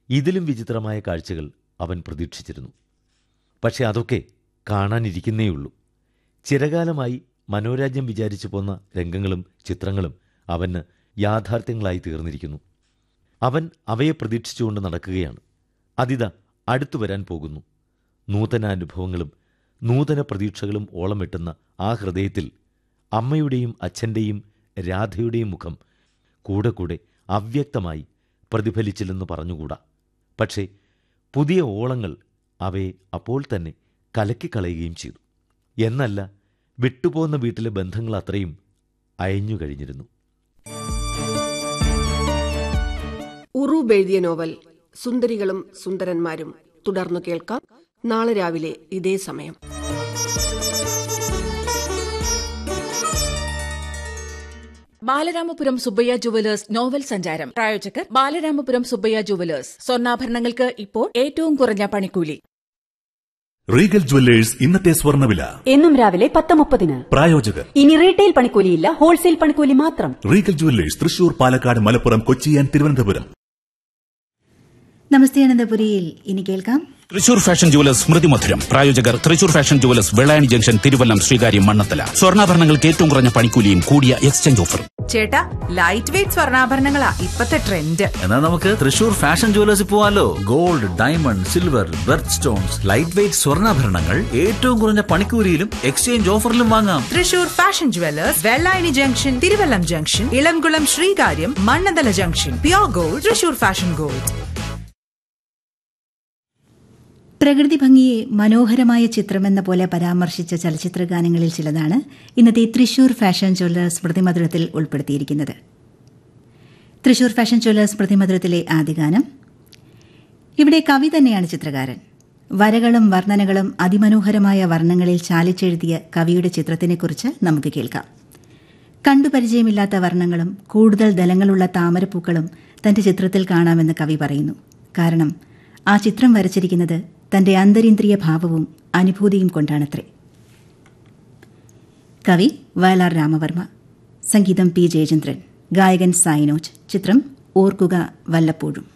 ഇതിലും വിചിത്രമായ കാഴ്ചകൾ അവൻ പ്രതീക്ഷിച്ചിരുന്നു പക്ഷെ അതൊക്കെ കാണാനിരിക്കുന്നേയുള്ളൂ ചിരകാലമായി മനോരാജ്യം വിചാരിച്ചു പോന്ന രംഗങ്ങളും ചിത്രങ്ങളും അവന് യാഥാർത്ഥ്യങ്ങളായി തീർന്നിരിക്കുന്നു അവൻ അവയെ പ്രതീക്ഷിച്ചുകൊണ്ട് നടക്കുകയാണ് അതിത അടുത്തു വരാൻ പോകുന്നു നൂതന അനുഭവങ്ങളും നൂതന പ്രതീക്ഷകളും ഓളമിട്ടുന്ന ആ ഹൃദയത്തിൽ അമ്മയുടെയും അച്ഛൻ്റെയും രാധയുടെയും മുഖം കൂടെ കൂടെ അവ്യക്തമായി പ്രതിഫലിച്ചില്ലെന്ന് പറഞ്ഞുകൂടാ പക്ഷേ പുതിയ ഓളങ്ങൾ അവയെ അപ്പോൾ തന്നെ കലക്കിക്കളയുകയും ചെയ്തു എന്നല്ല വിട്ടുപോകുന്ന വീട്ടിലെ ബന്ധങ്ങൾ അത്രയും അയഞ്ഞു കഴിഞ്ഞിരുന്നു ഉറൂബ് എഴുതിയ നോവൽ സുന്ദരികളും സുന്ദരന്മാരും തുടർന്നു കേൾക്കാം നാളെ രാവിലെ ഇതേ സമയം ബാലരാമപുരം സുബ്ബയ്യ ജുവലേഴ്സ് നോവൽ സഞ്ചാരം പ്രായോജകർ ബാലരാമപുരം സുബ്ബയ്യ ജുവലേഴ്സ് സ്വർണ്ണാഭരണങ്ങൾക്ക് ഇപ്പോൾ ഏറ്റവും കുറഞ്ഞ പണിക്കൂലി റീഗൽ ജുവല്ലേഴ്സ് ഇന്നത്തെ സ്വർണ്ണവില എന്നും രാവിലെ പത്ത് മുപ്പതിന് പ്രായോജകർ ഇനി റീറ്റെയിൽ പണിക്കൂലിയില്ല ഹോൾസെയിൽ പണിക്കൂലി മാത്രം regal jewellers Thrissur Palakkad Malappuram Kochi and Thiruvananthapuram നമസ്തേ അനന്തപുരിയിൽ ഇനി കേൾക്കാം തൃശൂർ ഫാഷൻ ജുവലേഴ്സ് സ്മൃതി മധുരം പ്രായോജകർ Thrissur fashion jewellers Vellayani junction Thiruvallam Sreekaryam Mannanthala സ്വർണ്ണാഭരണങ്ങൾക്ക് ഏറ്റവും കുറഞ്ഞ പണിക്കൂലിയും കൂടിയ എക്സ്ചേഞ്ച് ഓഫറും ചേട്ടാ ലൈറ്റ് വെയിറ്റ് സ്വർണ്ണാഭരണങ്ങളാ ഇപ്പത്തെ ട്രെൻഡ് എന്നാൽ നമുക്ക് തൃശൂർ ഫാഷൻ ജുവലേഴ്സിൽ പോവാലോ gold diamond silver birth stones light weight സ്വർണ്ണാഭരണങ്ങൾ ഏറ്റവും കുറഞ്ഞ പണിക്കൂലിയിലും എക്സ്ചേഞ്ച് ഓഫറിലും വാങ്ങാം Thrissur fashion jewellers Vellayani junction Thiruvallam junction Elamkulam Sreekaryam Mannanthala junction pure gold Thrissur fashion gold പ്രകൃതി ഭംഗിയെ മനോഹരമായ ചിത്രമെന്ന പോലെ പരാമർശിച്ച ചലച്ചിത്ര ഗാനങ്ങളിൽ ചിലതാണ് ഇന്നത്തെ തൃശൂർ ഫാഷൻ ജ്വല്ലേഴ്സ് പ്രതിമധുരത്തിൽ ഉൾപ്പെടുത്തിയിരിക്കുന്നത് തൃശൂർ ഫാഷൻ ജ്വല്ലേഴ്സ് പ്രതിമധുരത്തിലെ ആദ്യ ഗാനം ഇവിടെ കവി തന്നെയാണ് ചിത്രകാരൻ വരകളും വർണ്ണനകളും അതിമനോഹരമായ വർണ്ണങ്ങളിൽ ചാലിച്ചെഴുതിയ കവിയുടെ ചിത്രത്തിനെക്കുറിച്ച് നമുക്ക് കേൾക്കാം കണ്ടുപരിചയമില്ലാത്ത വർണ്ണങ്ങളും കൂടുതൽ ദലങ്ങളുള്ള താമരപ്പൂക്കളും തന്റെ ചിത്രത്തിൽ കാണാമെന്ന് കവി പറയുന്നു കാരണം ആ ചിത്രം വരച്ചിരിക്കുന്നത് തന്റെ അന്തരിന്ദ്രിയ ഭാവവും അനുഭൂതിയും കൊണ്ടാണത്രേ കവി വയലാർ രാമവർമ്മ സംഗീതം പി ജയചന്ദ്രൻ ഗായകൻ സായിനോജ് ചിത്രം ഓർക്കുക വല്ലപ്പോഴും